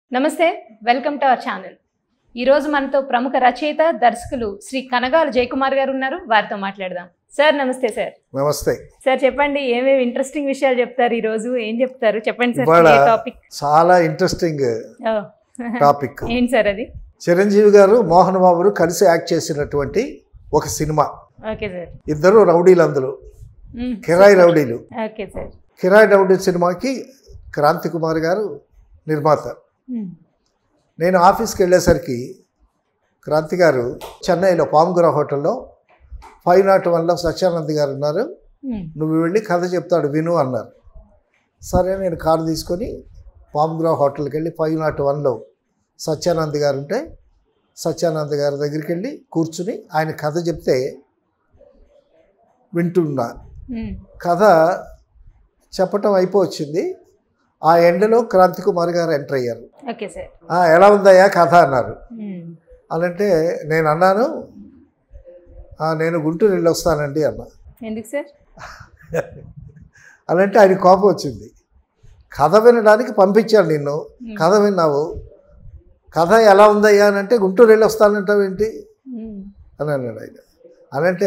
నమస్తే welcome to our channel ఈరోజు మనతో ప్రముఖ రచయిత దర్శకులు శ్రీ కనగాల జయకుమార్ గారు ఉన్నారు వారితో మాట్లాడదాం సార్ నమస్తే సార్ నమస్తే సార్ చెప్పండి ఏమేమి ఇంట్రెస్టింగ్ విషయాలు చెప్తారు ఈ రోజు ఏం చెప్తారు చెప్పండి సార్ ఇవాళ ఏ టాపిక్ చాలా ఇంట్రెస్టింగ్ ఓ. టాపిక్ ఏంటి సార్ అది చిరంజీవి గారు మోహన్ బాబులు కలిసి యాక్ట్ చేసినటువంటి ఒక సినిమా ఓకే సార్ ఇద్దరు రౌడీలు అందులో మ్మ్. కిరాయి రౌడీలు ఓకే సార్ కిరాయి రౌడీ సినిమాకి క్రాంతి కుమార్ గారు నిర్మాత మ్మ్. నేను ఆఫీస్కి వెళ్ళేసరికి క్రాంతి గారు చెన్నైలో పాముగుర హోటల్లో ఫైవ్ నాట్ వన్లో సత్యానంద్ గారు ఉన్నారు మ్మ్. నువ్వు వెళ్ళి కథ చెప్తాడు విను అన్నారు సరే నేను కారు తీసుకొని పామ్గ్రా హోటల్కి వెళ్ళి ఫైవ్ నాట్ వన్లో సత్యానంద్ గారు ఉంటే సత్యానంద్ గారి దగ్గరికి వెళ్ళి కూర్చుని ఆయన కథ చెప్తే వింటున్నా మ్మ్. కథ చెప్పటం అయిపోవచ్చింది ఆ ఎండలో క్రాంతి కుమార్ గారు ఎంటర్ అయ్యారు ఓకే సార్ "ఆ, ఎలా ఉందయ్యా కథ అన్నారు మ్మ్. అనంటే నేను అన్నాను "ఆ, నేను గుంటూరు వెళ్ళి వస్తానండి అన్నా ఎందుకు సార్ అనంటే ఆయన కోపం వచ్చింది కథ వినడానికి పంపించాను నిన్ను మ్మ్. కథ విన్నావు కథ ఎలా ఉందయ్యా అని అంటే గుంటూరు వెళ్ళి వస్తానంటావు ఏంటి మ్మ్. అని అన్నాడు ఆయన అనంటే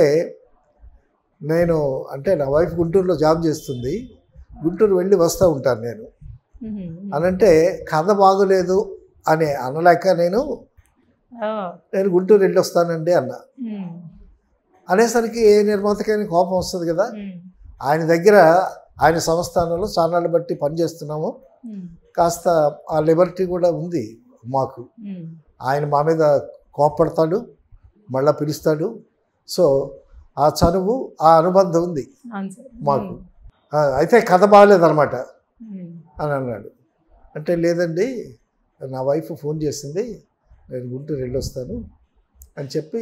నేను అంటే నా వైఫ్ గుంటూరులో జాబ్ చేస్తుంది గుంటూరు వెళ్ళి వస్తూ ఉంటాను నేను మ్మ్. అనంటే కథ బాగోలేదు అని అనలేక నేను ఓ. నేను గుంటూరు వెళ్ళి వస్తానండి అన్న మ్మ్. అనేసరికి ఏ నిర్మాతకైనా కోపం వస్తుంది కదా మ్మ్. ఆయన దగ్గర ఆయన సంస్థానంలో చాన్నాళ్ళు బట్టి పనిచేస్తున్నాము మ్మ్. కాస్త ఆ లిబర్టీ కూడా ఉంది మాకు మ్మ్. ఆయన మా మీద కోప్పడతాడు మళ్ళా పిలుస్తాడు సో ఆ చనువు ఆ అనుబంధం ఉంది అవును సార్ మాకు ఆ, అయితే కథ బాగలేదన్నమాట మ్మ్. అని అన్నాడు అంటే లేదండి నా వైఫ్ ఫోన్ చేసింది నేను గుంటూరు వెళ్ళొస్తాను అని చెప్పి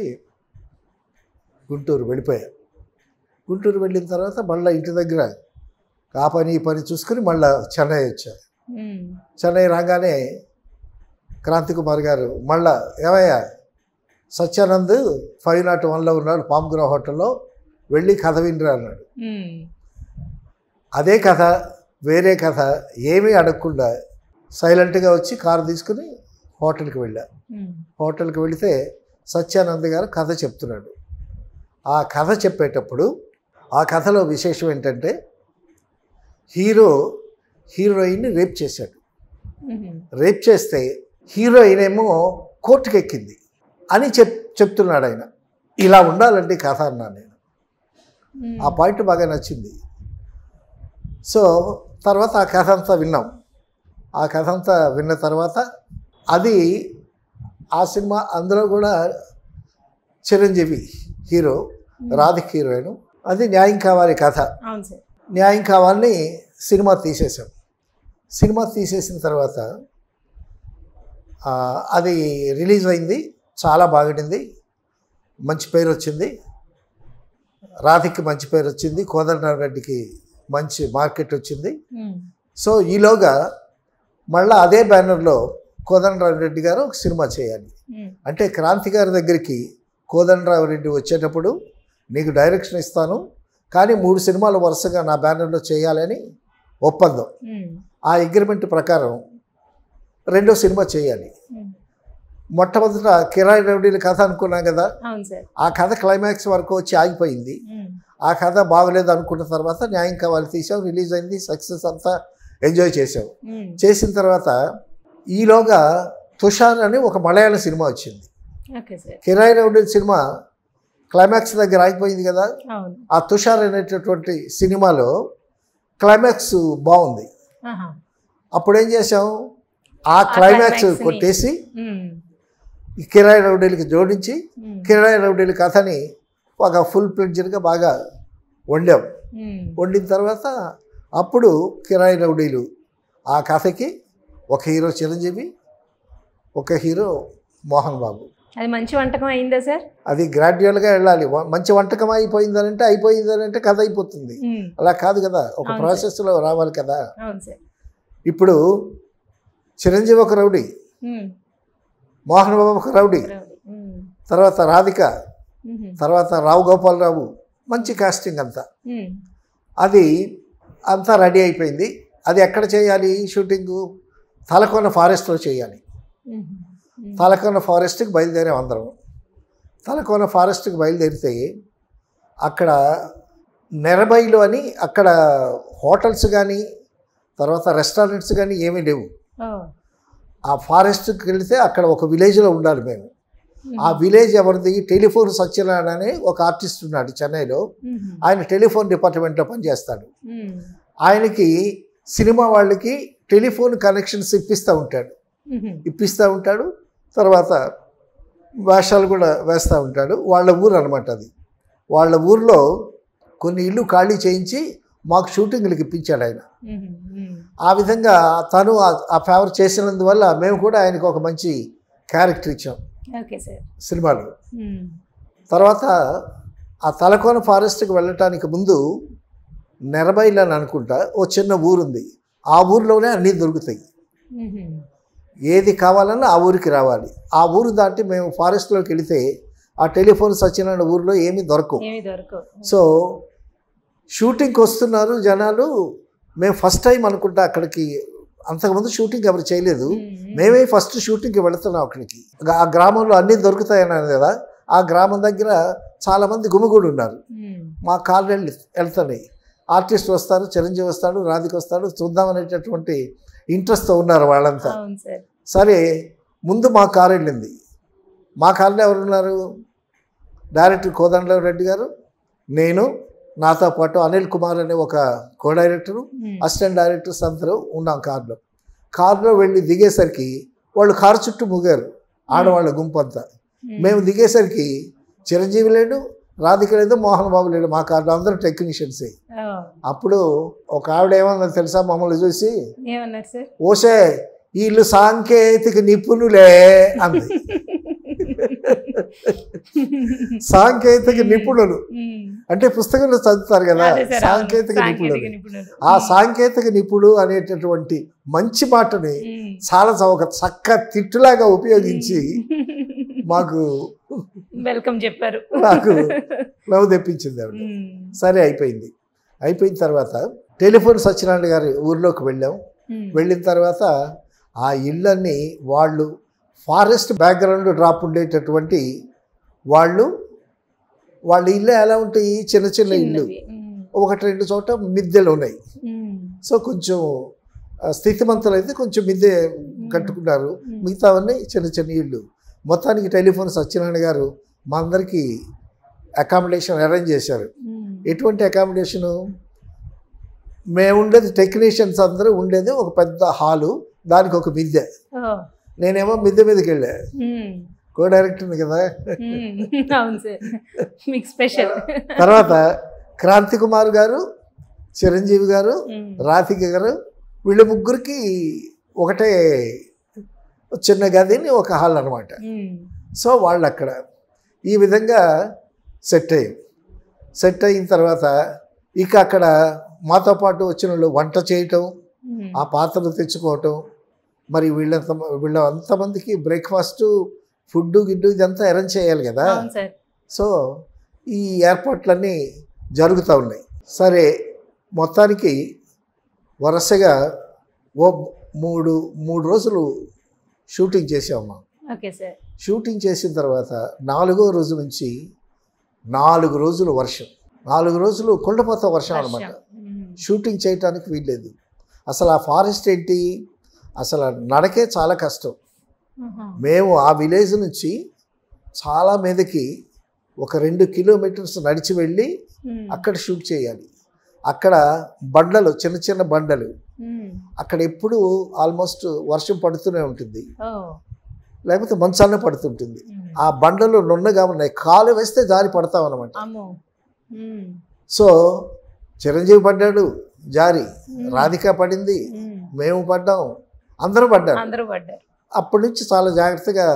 గుంటూరు వెళ్ళిపోయా గుంటూరు వెళ్ళిన తర్వాత మళ్ళీ ఇంటి దగ్గర ఆ పని ఈ పని చూసుకుని మళ్ళీ చెన్నై వచ్చా మ్మ్. చెన్నై రాగానే క్రాంతి కుమార్ గారు మళ్ళా ఏమయ్యా సత్యానంద్ ఫైవ్ నాట్ వన్లో ఉన్నాడు పామ్గురా హోటల్లో వెళ్ళి కథ వినరా అన్నాడు మ్మ్. అదే కథ వేరే కథ ఏమీ అడగకుండా సైలెంట్గా వచ్చి కారు తీసుకుని హోటల్కి వెళ్ళా మ్మ్. హోటల్కి వెళితే సత్యానంద్ గారు కథ చెప్తున్నాడు ఆ కథ చెప్పేటప్పుడు ఆ కథలో విశేషం ఏంటంటే హీరో హీరోయిన్ని రేప్ చేశాడు మ్మ్. రేప్ చేస్తే హీరోయిన్ ఏమో కోర్టుకు ఎక్కింది అని చెప్ చెప్తున్నాడు ఆయన ఇలా ఉండాలండి కథ అన్నా నేను మ్మ్. ఆ పాయింట్ బాగా నచ్చింది సో తర్వాత ఆ కథ అంతా విన్నాం ఆ కథ అంతా విన్న తర్వాత అది ఆ సినిమా అందులో కూడా చిరంజీవి హీరో రాధిక్ హీరోయిన్ అది న్యాయం కావాలి కథ అవును సార్ న్యాయం కావాలని సినిమా తీసేసాం సినిమా తీసేసిన తర్వాత ఆ, అది రిలీజ్ అయింది చాలా బాగుండింది మంచి పేరు వచ్చింది రాధిక్కి మంచి పేరు వచ్చింది కోదండరెడ్డికి మంచి మార్కెట్ వచ్చింది మ్మ్. సో ఈలోగా మళ్ళీ అదే బ్యానర్లో కోదండరామరెడ్డి గారు ఒక సినిమా చేయాలి మ్మ్. అంటే క్రాంతి గారి దగ్గరికి కోదండరామరెడ్డి వచ్చేటప్పుడు నీకు డైరెక్షన్ ఇస్తాను కానీ మూడు సినిమాలు వరుసగా నా బ్యానర్లో చేయాలని ఒప్పందం మ్మ్. ఆ అగ్రిమెంట్ ప్రకారం రెండో సినిమా చేయాలి మ్మ్. మొట్టమొదట కిరాయి రౌడీల కథ అనుకున్నాం కదా అవును సార్ ఆ కథ క్లైమాక్స్ వరకు వచ్చి ఆగిపోయింది మ్మ్. ఆ కథ బాగలేదు అనుకున్న తర్వాత న్యాయం కావాలి తీసాం రిలీజ్ అయింది సక్సెస్ అంతా ఎంజాయ్ చేసాం మ్మ్. చేసిన తర్వాత ఈలోగా తుషార్ అని ఒక మలయాళ సినిమా వచ్చింది ఓకే సార్ కిరాయి రౌడీల సినిమా క్లైమాక్స్ దగ్గర ఆగిపోయింది కదా అవును ఆ తుషార్ అనేటటువంటి సినిమాలో క్లైమాక్స్ బాగుంది ఆహా. అప్పుడు ఏం చేసాం ఆ క్లైమాక్స్ climax ని- కొట్టేసి మ్మ్. ఈ కిరాయి రౌడీలకి జోడించి మ్మ్. కిరాయి రౌడీల కథని ఒక ఫుల్ ప్లెడ్జ్డ్గా బాగా వండాం మ్మ్. వండిన తర్వాత అప్పుడు కిరాయి రౌడీలు ఆ కథకి ఒక హీరో చిరంజీవి ఒక హీరో మోహన్ బాబు అది మంచి వంటకం అయిందా సార్ అది గ్రాడ్యువల్గా వెళ్ళాలి వ- మంచి వంటకం అయిపోయిందనంటే అయిపోయిందనంటే కథ అయిపోతుంది మ్మ్. అలా కాదు కదా ఒక అవును ప్రాసెస్లో రావాలి కదా అవును సార్ ఇప్పుడు చిరంజీవి ఒక రౌడీ మ్మ్. మోహన్ బాబు ఒక రౌడీ రౌడీ. మ్మ్. తర్వాత రాధిక మ్మ్. తర్వాత రావు గోపాలరావు మంచి కాస్టింగ్ అంతా మ్మ్. అది అంతా రెడీ అయిపోయింది అది ఎక్కడ చేయాలి షూటింగు తలకొన ఫారెస్ట్లో చేయాలి మ్మ్. మ్మ్. తలకోన ఫారెస్ట్కి బయలుదేరాం అందరం తలకోన ఫారెస్ట్కి బయలుదేరితే అక్కడ నెరబైలు అని అక్కడ హోటల్స్ కానీ తర్వాత రెస్టారెంట్స్ కానీ ఏమీ లేవు ఓ. ఆ ఫారెస్ట్కి వెళితే అక్కడ ఒక విలేజ్లో ఉండాలి మేము మ్మ్. ఆ విలేజ్ ఎవరిది టెలిఫోన్ సత్యనారాయణ అని ఒక ఆర్టిస్ట్ ఉన్నాడు చెన్నైలో మ్మ్. ఆయన టెలిఫోన్ డిపార్ట్మెంట్లో పనిచేస్తాడు మ్మ్. ఆయనకి సినిమా వాళ్ళకి టెలిఫోన్ కనెక్షన్స్ ఇప్పిస్తూ ఉంటాడు మ్మ్. ఇప్పిస్తూ ఉంటాడు తర్వాత వేషాలు కూడా వేస్తూ ఉంటాడు వాళ్ళ ఊరు అనమాట అది వాళ్ళ ఊర్లో కొన్ని ఇల్లు ఖాళీ చేయించి మాకు షూటింగ్లకు ఇప్పించాడు ఆయన మ్మ్. మ్మ్. ఆ విధంగా తను ఆ- ఆ ఫేవర్ చేసినందువల్ల మేము కూడా ఆయనకు ఒక మంచి క్యారెక్టర్ ఇచ్చాం ఓకే సార్ సినిమాలో మ్మ్. తర్వాత ఆ తలకోన ఫారెస్ట్కి వెళ్ళటానికి ముందు నెరబైల్ అని అనుకుంటా ఓ చిన్న ఊరుంది ఆ ఊరిలోనే అన్నీ దొరుకుతాయి మ్మ్. ఏది కావాలన్నా ఆ ఊరికి రావాలి ఆ ఊరు దాటి మేము ఫారెస్ట్లోకి వెళితే ఆ టెలిఫోన్ సత్యనారాయణ ఊరిలో ఏమీ దొరకవు ఏమి దొరకవు సో షూటింగ్కి వస్తున్నారు జనాలు మేము ఫస్ట్ టైం అనుకుంటా అక్కడికి అంతకుముందు షూటింగ్ ఎవరు చేయలేదు మ్మ్. మేమే ఫస్ట్ షూటింగ్కి వెళుతున్నాం అక్కడికి ఆ గ్రామంలో అన్నీ దొరుకుతాయన్నారు కదా ఆ గ్రామం దగ్గర చాలామంది గుమిగూడి ఉన్నారు మ్మ్. మా కాళ్ళు వెళ్ళి వెళ్తున్నాయి ఆర్టిస్ట్ వస్తారు చిరంజీవి వస్తాడు రాధిక వస్తాడు చూద్దామనేటటువంటి ఇంట్రెస్ట్తో ఉన్నారు వాళ్ళంతా అవును సార్ సరే ముందు మా కారు వెళ్ళింది మా కారులో ఎవరున్నారు డైరెక్టర్ కోదండరావు రెడ్డి గారు నేను నాతో పాటు అనిల్ కుమార్ అనే ఒక కో డైరెక్టరు మ్మ్. అసిస్టెంట్ డైరెక్టర్స్ అందరూ ఉన్నాం కారులో కారులో వెళ్ళి దిగేసరికి వాళ్ళు కారు చుట్టూ ముగారు ఆడవాళ్ళ గుంపు అంతా మ్మ్. మేము దిగేసరికి చిరంజీవి లేడు రాధిక లేదు మోహన్ బాబు లేడు మా కారులో అందరూ టెక్నీషియన్సే ఓ. అప్పుడు ఒక ఆవిడ ఏమన్నా తెలుసా మమ్మల్ని చూసి ఏమన్నారు సార్ ఓసే వీళ్ళు సాంకేతిక నిపుణులే అంది సాంకేతిక నిపుణులు మ్మ్. అంటే పుస్తకంలో చదువుతారు కదా అదే సార్, అవును. సాంకేతిక సాంకేతిక నిపుణులు నిపుణులు ఆ సాంకేతిక నిపుణుడు అనేటటువంటి మంచి మాటని మ్మ్. చాలా చ- ఒక చక్క తిట్టులాగా ఉపయోగించి మాకు వెల్కమ్ చెప్పారు నాకు నవ్వు తెప్పించింది ఆవిడ మ్మ్. సరే అయిపోయింది అయిపోయిన తర్వాత టెలిఫోన్ సత్యనారాయణ గారి ఊర్లోకి వెళ్ళాం మ్మ్. వెళ్ళిన తర్వాత ఆ ఇళ్ళన్నీ వాళ్ళు ఫారెస్ట్ బ్యాక్గ్రౌండ్ డ్రాప్ ఉండేటటువంటి వాళ్ళు వాళ్ళ ఇల్లు ఎలా ఉంటాయి చిన్న చిన్న ఇల్లు చిన్నవి. మ్మ్. ఒకటి రెండు చోట మిద్దెలు ఉన్నాయి మ్మ్. సో కొంచెం ఆ, స్థితిమంతులు అయితే కొంచెం మిద్దె కట్టుకున్నారు మిగతావన్నీ చిన్న చిన్న ఇళ్ళు మొత్తానికి టెలిఫోన్ సత్యనారాయణ గారు మా అందరికీ అకామిడేషన్ అరేంజ్ చేశారు మ్మ్. ఎటువంటి అకామిడేషను మేము ఉండేది టెక్నీషియన్స్ అందరూ ఉండేది ఒక పెద్ద హాలు దానికి ఒక మిద్దె ఓ. నేనేమో మిద్దె మీదకి వెళ్ళా మ్మ్. కో డైరెక్టర్ని కదా మ్మ్. అవును సార్ మీకు స్పెషల్ తర్వాత క్రాంతి కుమార్ గారు చిరంజీవి గారు మ్మ్. రాధిక గారు వీళ్ళ ముగ్గురికి ఒకటే చిన్న గదిని ఒక హాల్ అనమాట మ్మ్. సో వాళ్ళు అక్కడ ఈ విధంగా సెట్ అయ్యాం సెట్ అయిన తర్వాత ఇక అక్కడ మాతో పాటు వచ్చిన వాళ్ళు వంట చేయటం మ్మ్. ఆ పాత్రలు తెచ్చుకోవటం మరి వీళ్ళంత వీళ్ళ అంతమందికి బ్రేక్ఫాస్ట్ ఫుడ్ గిడ్డు ఇదంతా అరేంజ్ చేయాలి కదా అవును సార్ సో ఈ ఏర్పాట్లన్నీ జరుగుతూ ఉన్నాయి సరే మొత్తానికి వరుసగా ఓ మూడు మూడు రోజులు షూటింగ్ చేసాము ఓకే సార్ షూటింగ్ చేసిన తర్వాత నాలుగో రోజు నుంచి నాలుగు రోజులు వర్షం నాలుగు రోజులు కుండపోత వర్షం అనమాట వర్షం. మ్మ్. షూటింగ్ చేయటానికి వీల్లేదు అసలు ఆ ఫారెస్ట్ ఏంటి అసలు ఆ నడకే చాలా కష్టం ఆహా. మేము ఆ విలేజ్ నుంచి చాలా మీదకి ఒక రెండు కిలోమీటర్స్ నడిచి వెళ్ళి మ్మ్. అక్కడ షూట్ చేయాలి అక్కడ బండలు చిన్న చిన్న బండలు మ్మ్. అక్కడ ఎప్పుడు ఆల్మోస్ట్ వర్షం పడుతూనే ఉంటుంది ఓ. లేకపోతే మంచాన్న పడుతుంటుంది మ్మ్. ఆ బండలు నున్నగా ఉన్నాయి కాలు వేస్తే జారి పడతాం అనమాట అమ్మో మ్మ్. సో చిరంజీవి పడ్డాడు జారి మ్మ్. రాధిక పడింది మ్మ్. మేము పడ్డాం అందరూ పడ్డారు అందరూ పడ్డారు అప్పటి నుంచి చాలా జాగ్రత్తగా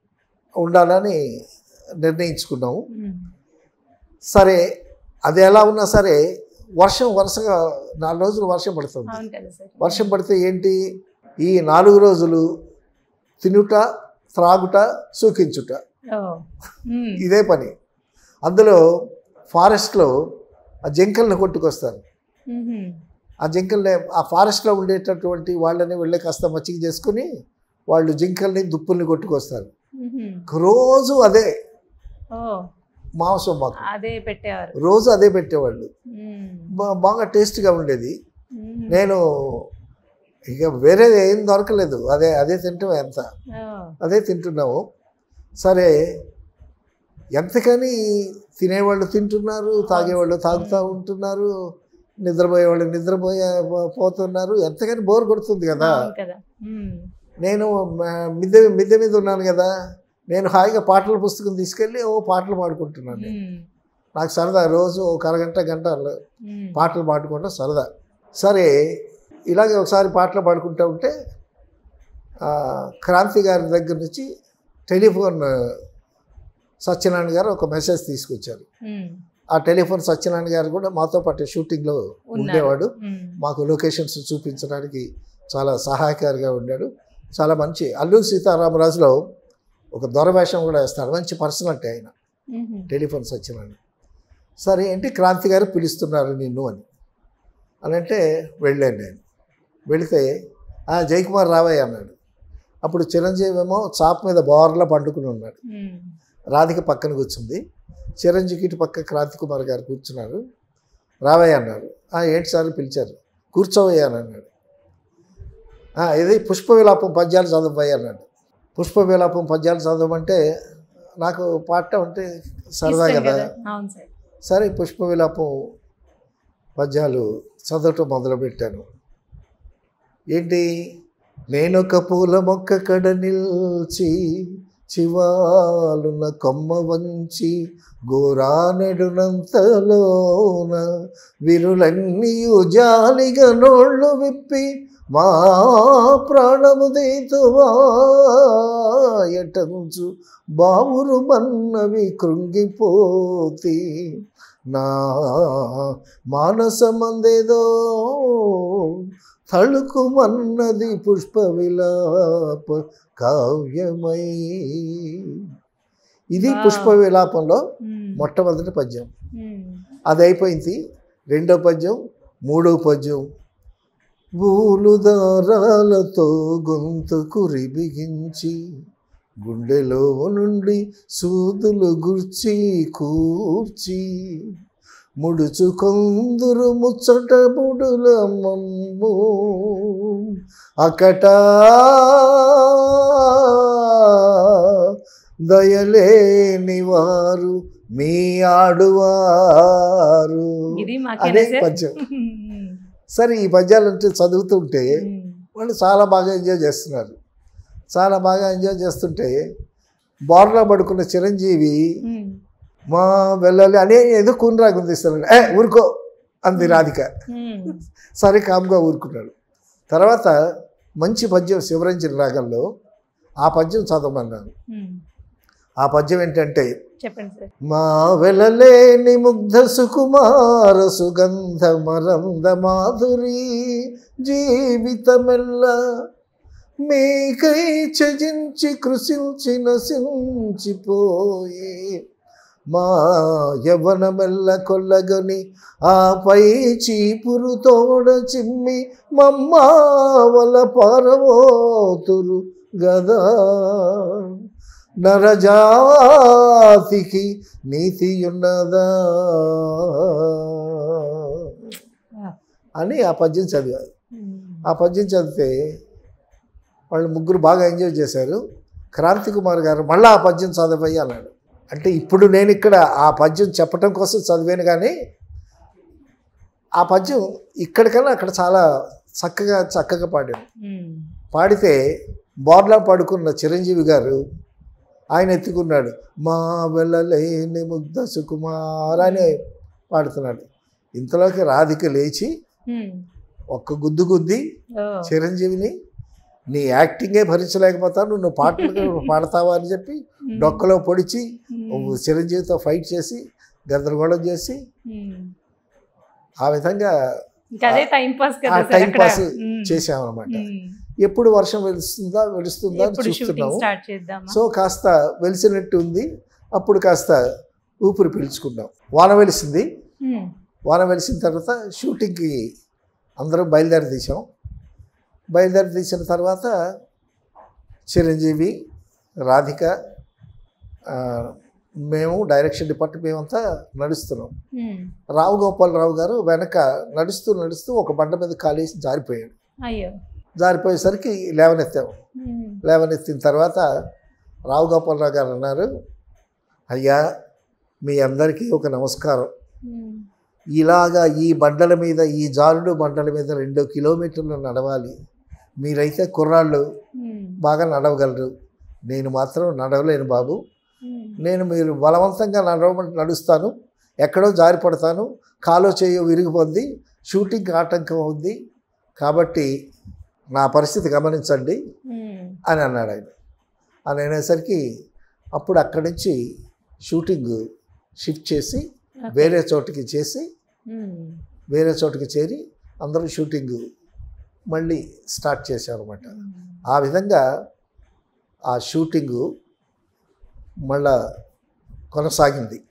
ఉండాలని నిర్ణయించుకున్నాము మ్మ్. సరే అది ఎలా ఉన్నా సరే వర్షం వరుసగా నాలుగు రోజులు వర్షం పడుతుంది అవును కదా సార్ వర్షం పడితే ఏంటి ఈ నాలుగు రోజులు తినుట త్రాగుట సూకించుట ఓ. మ్మ్. ఇదే పని అందులో ఫారెస్ట్లో ఆ జింకల్ని కొట్టుకొస్తారు మ్మ్. ఆ జింకల్ని ఆ ఫారెస్ట్లో ఉండేటటువంటి వాళ్ళని వెళ్ళి కాస్త మచ్చిక చేసుకుని వాళ్ళు జింకల్ని దుప్పుల్ని కొట్టుకొస్తారు మ్మ్. రోజు అదే ఓ మాంసం మాకు అదే పెట్టేవారు రోజు అదే పెట్టేవాళ్ళు మ్మ్. బా- బాగా టేస్ట్గా ఉండేది మ్మ్. నేను ఇక వేరేది ఏం దొరకలేదు అదే అదే తింటాం ఎంత ఓ. అదే తింటున్నాము సరే ఎంతకని తినేవాళ్ళు తింటున్నారు తాగేవాళ్ళు తాగుతూ ఉంటున్నారు నిద్రపోయేవాళ్ళు నిద్రపోయే పో- పోతున్నారు ఎంతకని బోర్ కొడుతుంది కదా అవును కదా మ్మ్. నేను మ- మిద్దె మిద్దె మీద ఉన్నాను కదా నేను హాయిగా పాటల పుస్తకం తీసుకెళ్ళి ఓ పాటలు పాడుకుంటున్నాను నేను. మ్మ్. నాకు సరదా రోజు ఒక అరగంట గంట మ్మ్. పాటలు పాడుకుంటా సరదా సరే ఇలాగే ఒకసారి పాటలు పాడుకుంటూ ఉంటే ఆ, క్రాంతి గారి దగ్గర నుంచి టెలిఫోన్ సత్యనారాయణ గారు ఒక మెసేజ్ తీసుకొచ్చారు మ్మ్. ఆ టెలిఫోన్ సత్యనారాయణ గారు కూడా మాతో పాటు షూటింగ్లో ఉన్నారు. ఉండేవాడు మ్మ్. మాకు లొకేషన్స్ చూపించడానికి చాలా సహాయకారిగా ఉన్నాడు చాలా మంచి అల్లూరి సీతారామరాజులో ఒక దొరవేషం కూడా వేస్తాడు మంచి పర్సనాలిటీ ఆయన మ్మ్. టెలిఫోన్ సత్యనారాయణ సరే ఏంటి క్రాంతి గారు పిలుస్తున్నారు నిన్ను అని అని అంటే వెళ్ళాను నేను వెళితే "ఆ, జయకుమార్ రావయ్య అన్నాడు అప్పుడు చిరంజీవి ఏమో చాప్ మీద బోర్లా పండుకుని ఉన్నాడు మ్మ్. రాధిక పక్కన కూర్చుంది చిరంజీవికి ఇటు పక్క క్రాంతి కుమార్ గారు కూర్చున్నారు రావయ్య అన్నారు "ఆ, ఏంటి సార్ పిలిచారు కూర్చోవయ్యా అని అన్నాడు "ఆ, ఇది పుష్ప విలాపం పద్యాలు చదవయ్య అన్నాడు పుష్ప విలాపం పద్యాలు చదవమంటే నాకు పాడటం అంటే సరదా ఇష్టం కదా కదా అవును సార్ సరే పుష్ప విలాపం పద్యాలు చదవటం మొదలుపెట్టాను ఏంటి నేనొక పూల మొక్క కడ నిల్చి చివాలున కొమ్మ వంచి గోరానెడునంతలోన విరులన్నీయు జాలిగా నోళ్ళు విప్పి మా ప్రాణము ఎటంచు బావురు మన్నవి కృంగిపోతి నా మానసమందేదో తళుకుమన్నది పుష్ప విలాప కావ్యమై ఇది Wow. పుష్ప విలాపంలో మ్మ్. మొట్టమొదటి పద్యం మ్మ్. అది అయిపోయింది రెండో పద్యం మూడో పద్యం బూలు దారాలతో గొంతుకు బిగించి గుండెలో నుండి సూదులు గుర్చి కూర్చి ముడుచుకొందురు ముచ్చట ముడుల మమ్ము అకట దయలేని వారు మీ ఆడువారు ఇది మాకేనా అదే సార్ పద్యం మ్మ్. సరే ఈ పద్యాలు అంటే చదువుతుంటే మ్మ్. వాళ్ళు చాలా బాగా ఎంజాయ్ చేస్తున్నారు చాలా బాగా ఎంజాయ్ చేస్తుంటే బోర్లా పడుకున్న చిరంజీవి మ్మ్. మా వెళ్ళాలి అనే ఏదో కూనరాగం తీస్తాడు ఏ ఊరుకో అంది రాధిక మ్మ్. సరే కామ్గా ఊరుకున్నాడు తర్వాత మంచి పద్యం శివరంజన్ రాగంలో ఆ పద్యం చదవమన్నాను మ్మ్. ఆ పద్యం ఏంటంటే చెప్పండి సార్ మా వెలలేని ముగ్ధ సుకుమార సుగంధ మరంద మాధురి జీవితమెల్ల మీకై చజించి కృషించి నశించిపోయే మా యవనమెల్ల కొల్లగని ఆపై చీపురు తోడ చిమ్మి మమ్మావల పారవోతురు గదా నరజాతికి నీతి ఉన్నదా అని ఆ పద్యం చదివారు మ్మ్. ఆ పద్యం చదివితే వాళ్ళు ముగ్గురు బాగా ఎంజాయ్ చేశారు క్రాంతి కుమార్ గారు మళ్ళీ ఆ పద్యం చదవయ్యి అన్నాడు అంటే ఇప్పుడు నేను ఇక్కడ ఆ పద్యం చెప్పటం కోసం చదివాను కానీ ఆ పద్యం ఇక్కడికన్నా అక్కడ చాలా చక్కగా చక్కగా పాడాను మ్మ్. పాడితే బోర్లా పడుకున్న చిరంజీవి గారు ఆయన ఎత్తుకున్నాడు మా వెళ్ళలేని ముగ్ధ సుకుమార్ అని పాడుతున్నాడు ఇంతలోకి రాధిక లేచి మ్మ్. ఒక్క గుద్దు గుద్ది ఓ. చిరంజీవిని నీ యాక్టింగే భరించలేకపోతాను నువ్వు పాటలు పాడతావా అని చెప్పి మ్మ్. డొక్కలో పొడిచి మ్మ్. చిరంజీవితో ఫైట్ చేసి గందరగోళం చేసి మ్మ్. ఆ విధంగా ఇంకా అదే టైం పాస్ ఆ కదా సార్ టైం అక్కడ పాస్ మ్మ్. చేసామన్నమాట మ్మ్. ఎప్పుడు వర్షం వెలుస్తుందా వెలుస్తుందా అని ఎప్పుడు షూటింగ్ చూస్తున్నాము స్టార్ట్ చేద్దామా సో కాస్త వెలిసినట్టు ఉంది అప్పుడు కాస్త ఊపిరి పీల్చుకున్నాం వాన వెలిసింది మ్మ్. వాన వెలిసిన తర్వాత షూటింగ్కి అందరం బయలుదేరి తీసాం బయలుదేరి తీసిన తర్వాత చిరంజీవి రాధిక ఆ, మేము డైరెక్షన్ డిపార్ట్మెంట్ మేమంతా నడుస్తున్నాం ఉమ్. రావు గోపాలరావు గారు వెనక నడుస్తూ నడుస్తూ ఒక బండ మీద కాలేసి జారిపోయాడు అయ్యో జారిపోయేసరికి లేవనెత్తాము ఉమ్. లేవనెత్తిన తర్వాత రావు గోపాలరావు గారు అన్నారు అయ్యా మీ అందరికీ ఒక నమస్కారం ఉమ్. ఇలాగా ఈ బండల మీద ఈ జారుడు బండల మీద రెండు కిలోమీటర్లు నడవాలి మీరైతే కుర్రాళ్ళు ఉమ్. బాగా నడవగలరు నేను మాత్రం నడవలేను బాబు ఉమ్. నేను మీరు బలవంతంగా నడవమంటే నడుస్తాను ఎక్కడో జారి పడతాను కాలో చేయో విరిగిపోద్ది షూటింగ్ ఆటంకం అవుద్ది కాబట్టి నా పరిస్థితి గమనించండి ఉమ్. అని అన్నాడు ఆయన అని అనేసరికి అప్పుడు అక్కడి నుంచి షూటింగ్ షిఫ్ట్ చేసి ఓకే. వేరే చోటికి చేసి ఉమ్. వేరే చోటికి చేరి అందరూ షూటింగ్ మళ్ళీ స్టార్ట్ చేశారన్నమాట ఆ విధంగా ఆ షూటింగు మళ్ళా కొనసాగింది